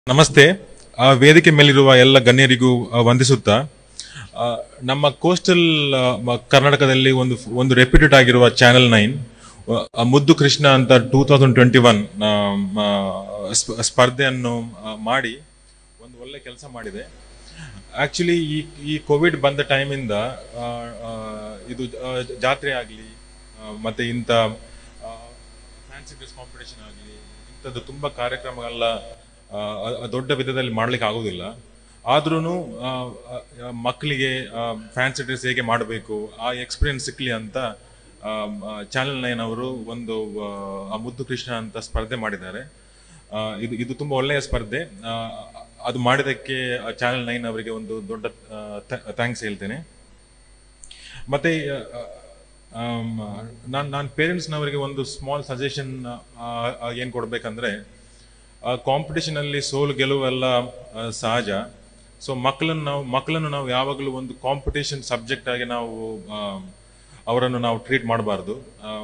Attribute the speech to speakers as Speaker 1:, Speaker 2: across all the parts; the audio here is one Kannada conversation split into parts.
Speaker 1: ನಮಸ್ತೆ ಆ, ವೇದಿಕೆ ಮೇಲಿರುವ ಎಲ್ಲ ಗಣ್ಯರಿಗೂ ಆ, ವಂದಿಸುತ್ತಾ ಆ, ನಮ್ಮ ಕೋಸ್ಟಲ್ ಕರ್ನಾಟಕದಲ್ಲಿ ಒಂದು ಒಂದು ರೆಪ್ಯೂಟೆಡ್ ಆಗಿರುವ ಚಾನೆಲ್ ನೈನ್ ಮುದ್ದು ಕೃಷ್ಣ ಅಂತ ಟೂ ತೌಸಂಡ್ ಟ್ವೆಂಟಿ ಒನ್ ಸ್ಪರ್ಧೆಯನ್ನು ಆ, ಮಾಡಿ ಒಂದು ಒಳ್ಳೆ ಕೆಲಸ ಮಾಡಿದೆ ಆಕ್ಚುಲಿ ಈ ಈ ಕೋವಿಡ್ ಬಂದ ಟೈಮಿಂದ ಆ, ಆ, ಇದು ಆ, ಜಾತ್ರೆ ಆಗಲಿ ಮತ್ತೆ ಇಂಥ ಫ್ಯಾನ್ಸಿ ಡ್ರೆಸ್ ಕಾಂಪಿಟೇಷನ್ ಆಗಲಿ ಇಂಥದ್ದು ತುಂಬ ಕಾರ್ಯಕ್ರಮಗಳೆಲ್ಲ ಆ, ಅ- ದೊಡ್ಡ ವಿಧದಲ್ಲಿ ಮಾಡ್ಲಿಕ್ಕೆ ಆಗೋದಿಲ್ಲ ಆದ್ರೂ ಮಕ್ಕಳಿಗೆ ಫ್ಯಾನ್ಸಿ ಡ್ರೆಸ್ ಹೇಗೆ ಮಾಡಬೇಕು ಆ ಎಕ್ಸ್ಪೀರಿಯನ್ಸ್ ಸಿಕ್ಲಿ ಅಂತ ಚಾನೆಲ್ ನೈನ್ ಅವರು ಒಂದು ಆ, ಆ ಮುದ್ದು ಕೃಷ್ಣ ಅಂತ ಸ್ಪರ್ಧೆ ಮಾಡಿದ್ದಾರೆ ಆ, ಇದು ಇದು ತುಂಬಾ ಒಳ್ಳೆಯ ಸ್ಪರ್ಧೆ ಆ, ಅದು ಮಾಡಿದಕ್ಕೆ ಚಾನೆಲ್ ನೈನ್ ಅವರಿಗೆ ಒಂದು ದೊಡ್ಡ ಥ್ಯಾಂಕ್ಸ್ ಹೇಳ್ತೇನೆ ಮತ್ತೆ ನಾನು ನಾನು ಪೇರೆಂಟ್ಸ್ನವರಿಗೆ ಒಂದು ಸ್ಮಾಲ್ ಸಜೆಷನ್ ಏನು ಕೊಡ್ಬೇಕಂದ್ರೆ ಕಾಂಪಿಟಿಷನ್ ಅಲ್ಲಿ ಸೋಲು ಗೆಲುವು ಎಲ್ಲ ಆ, ಸಹಜ ಸೊ ಮಕ್ಕಳನ್ನು ನಾವು ಮಕ್ಕಳನ್ನು ನಾವು ಯಾವಾಗಲೂ ಒಂದು ಕಾಂಪಿಟೇಷನ್ ಸಬ್ಜೆಕ್ಟ್ ಆಗಿ ನಾವು ಆ, ಅವರನ್ನು ನಾವು ಟ್ರೀಟ್ ಮಾಡಬಾರ್ದು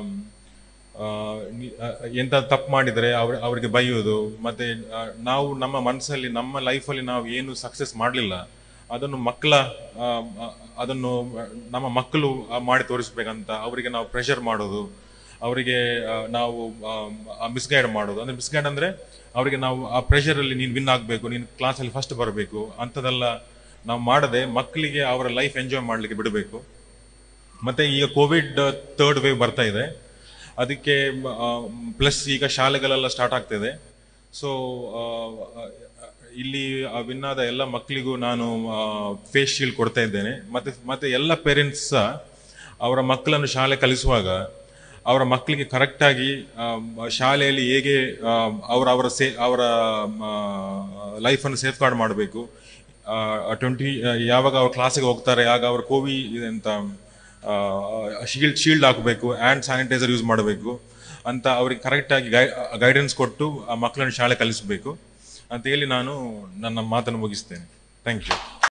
Speaker 1: ಎಂತ ತಪ್ಪು ಮಾಡಿದರೆ ಅವ್ರ ಅವರಿಗೆ ಬೈಯೋದು ಮತ್ತೆ ಆ, ನಾವು ನಮ್ಮ ಮನಸ್ಸಲ್ಲಿ ನಮ್ಮ ಲೈಫಲ್ಲಿ ನಾವು ಏನು ಸಕ್ಸಸ್ ಮಾಡಲಿಲ್ಲ ಅದನ್ನು ಮಕ್ಕಳ ಆ, ಆ, ಅದನ್ನು ನಮ್ಮ ಮಕ್ಕಳು ಆ, ಮಾಡಿ ತೋರಿಸ್ಬೇಕಂತ ಅವರಿಗೆ ನಾವು ಪ್ರೆಷರ್ ಮಾಡೋದು ಅವರಿಗೆ ಆ, ನಾವು ಮಿಸ್ಗೈಡ್ ಮಾಡೋದು ಅಂದ್ರೆ ಮಿಸ್ಗೈಡ್ ಅಂದ್ರೆ ಅವರಿಗೆ ನಾವು ಆ ಪ್ರೆಷರ್ ಅಲ್ಲಿ ನೀನು ವಿನ್ ಆಗಬೇಕು ನೀನು ಕ್ಲಾಸಲ್ಲಿ ಫಸ್ಟ್ ಬರಬೇಕು ಅಂಥದ್ದೆಲ್ಲ ನಾವು ಮಾಡದೆ ಮಕ್ಕಳಿಗೆ ಅವರ ಲೈಫ್ ಎಂಜಾಯ್ ಮಾಡಲಿಕ್ಕೆ ಬಿಡಬೇಕು ಮತ್ತೆ ಈಗ ಕೋವಿಡ್ ಥರ್ಡ್ ವೇವ್ ಬರ್ತಾ ಇದೆ ಅದಕ್ಕೆ ಪ್ಲಸ್ ಈಗ ಶಾಲೆಗಳೆಲ್ಲ ಸ್ಟಾರ್ಟ್ ಆಗ್ತಿದೆ ಸೊ ಇಲ್ಲಿ ವಿನ್ ಆದ ಎಲ್ಲ ಮಕ್ಕಳಿಗೂ ನಾನು ಫೇಸ್ ಶೀಲ್ಡ್ ಕೊಡ್ತಾ ಇದ್ದೇನೆ ಮತ್ತೆ ಮತ್ತೆ ಎಲ್ಲ ಪೇರೆಂಟ್ಸ್ ಸಹ ಅವರ ಮಕ್ಕಳನ್ನು ಶಾಲೆ ಕಲಿಸುವಾಗ ಅವರ ಮಕ್ಕಳಿಗೆ ಕರೆಕ್ಟಾಗಿ ಶಾಲೆಯಲ್ಲಿ ಹೇಗೆ ಆ, ಅವರ ಅವರ ಸೇ ಅವರ ಲೈಫನ್ನು ಸೇಫ್ ಗಾರ್ಡ್ ಮಾಡಬೇಕು ಟ್ವೆಂಟಿ ಯಾವಾಗ ಅವ್ರ ಕ್ಲಾಸಿಗೆ ಹೋಗ್ತಾರೆ ಆಗ ಅವ್ರ ಕೋವಿ ಅಂತ ಶೀಲ್ಡ್ ಶೀಲ್ಡ್ ಹಾಕಬೇಕು ಆ್ಯಂಡ್ ಸ್ಯಾನಿಟೈಸರ್ ಯೂಸ್ ಮಾಡಬೇಕು ಅಂತ ಅವ್ರಿಗೆ ಕರೆಕ್ಟಾಗಿ ಗೈ ಗೈಡೆನ್ಸ್ ಕೊಟ್ಟು ಆ ಮಕ್ಕಳನ್ನು ಶಾಲೆ ಕಲಿಸಬೇಕು ಅಂತ ಹೇಳಿ ನಾನು ನನ್ನ ಮಾತನ್ನು ಮುಗಿಸ್ತೇನೆ ಥ್ಯಾಂಕ್ ಯು